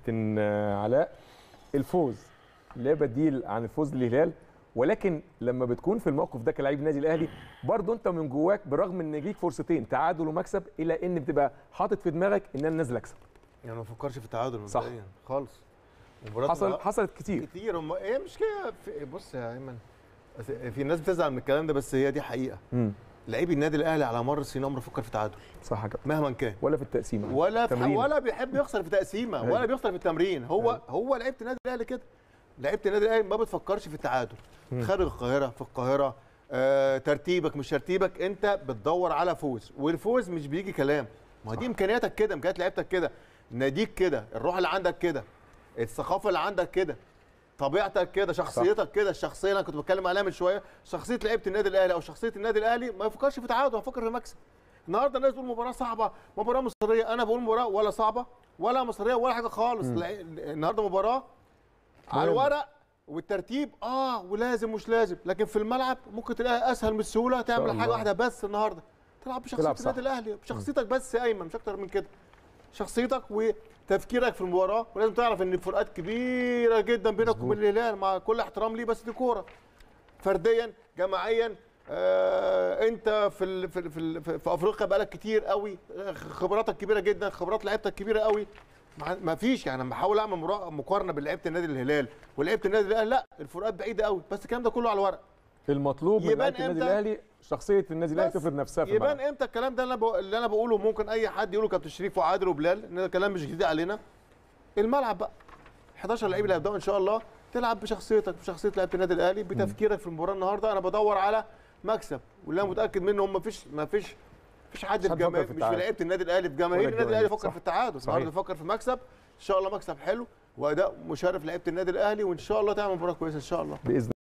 كابتن آه، علاء الفوز لا بديل عن الفوز للهلال ولكن لما بتكون في الموقف ده كلاعب نادي الاهلي برضه انت من جواك برغم ان ليك فرصتين تعادل ومكسب الا ان بتبقى حاطط في دماغك ان انا نازل اكسب يعني ما بفكرش في التعادل صح. مبدئيا خالص مباراة حصل حصلت كتير كتير هم ايه مش كده في- بص يا ايمن بس في ناس بتزعل من الكلام ده بس هي دي حقيقه امم لعيب النادي الاهلي على مر السنين عمره فكر في تعادل صح يا كابتن مهما كان ولا في التقسيمه ولا في تمرين. ولا بيحب يخسر في تقسيمه أيوة. ولا بيخسر في التمرين هو أيوة. هو لعيبه النادي الاهلي كده لعيبه النادي الاهلي ما بتفكرش في التعادل مم. خارج القاهره في القاهره آه ترتيبك مش ترتيبك انت بتدور على فوز والفوز مش بيجي كلام ما دي امكانياتك كده امكانيات لعيبتك كده ناديك كده الروح اللي عندك كده الثقافه اللي عندك كده طبيعتك كده شخصيتك كده الشخصيه اللي انا كنت بتكلم عليها من شويه شخصيه لعيبه النادي الاهلي او شخصيه النادي الاهلي ما يفكرش في تعادل يفكر في مكسب النهارده الناس بتقول مباراه صعبه مباراه مصريه انا بقول مباراه ولا صعبه ولا مصريه ولا حاجه خالص لا- النهارده مباراه على مهم. الورق والترتيب اه ولازم مش لازم لكن في الملعب ممكن تلاقيها اسهل من السهوله تعمل الله. حاجه واحده بس النهارده تلعب بشخصيه تلعب صح. النادي الاهلي بشخصيتك بس يا ايمن مش اكتر من كده شخصيتك وتفكيرك في المباراه ولازم تعرف ان الفروقات كبيره جدا بينك مظبوط. وبين الهلال مع كل احترام ليه بس دي كوره فرديا جماعيا آه انت في ال في ال في, ال في افريقيا بقالك كتير قوي خبراتك كبيره جدا خبرات لعيبتك كبيره قوي ما- ما فيش يعني لما بحاول اعمل مرا- مقارنه بين لعيبه النادي الهلال ولعيبه النادي الاهلي لا الفروقات بعيده قوي بس الكلام ده كله على الورق المطلوب من يبان لعيبه النادي إمتى؟ الاهلي شخصيه النادي الاهلي بس تفرض نفسها في يبان الملعب امتى الكلام ده اللي انا بقو- اللي انا بقوله ممكن اي حد يقوله كابتن شريف وعادل وبلال ان ده كلام مش جديد علينا الملعب بقى 11 لعيب اللي هيبداوا ان شاء الله تلعب بشخصيتك بشخصيه لعيبه النادي الاهلي بتفكيرك في المباراه النهارده انا بدور على مكسب واللي انا متاكد منه ما فيش ما فيش مفيش حد مش في حد بيفكر جماهير في مش في التعادل. لعيبه النادي الاهلي في جماهير ولا النادي الاهلي الجماهير. يفكر صح. في التعادل صحيح. النهارده يفكر في مكسب ان شاء الله مكسب حلو واداء مشرف لعيبه النادي الاهلي وان شاء الله تعمل مباراه كويسه ان شاء الله باذن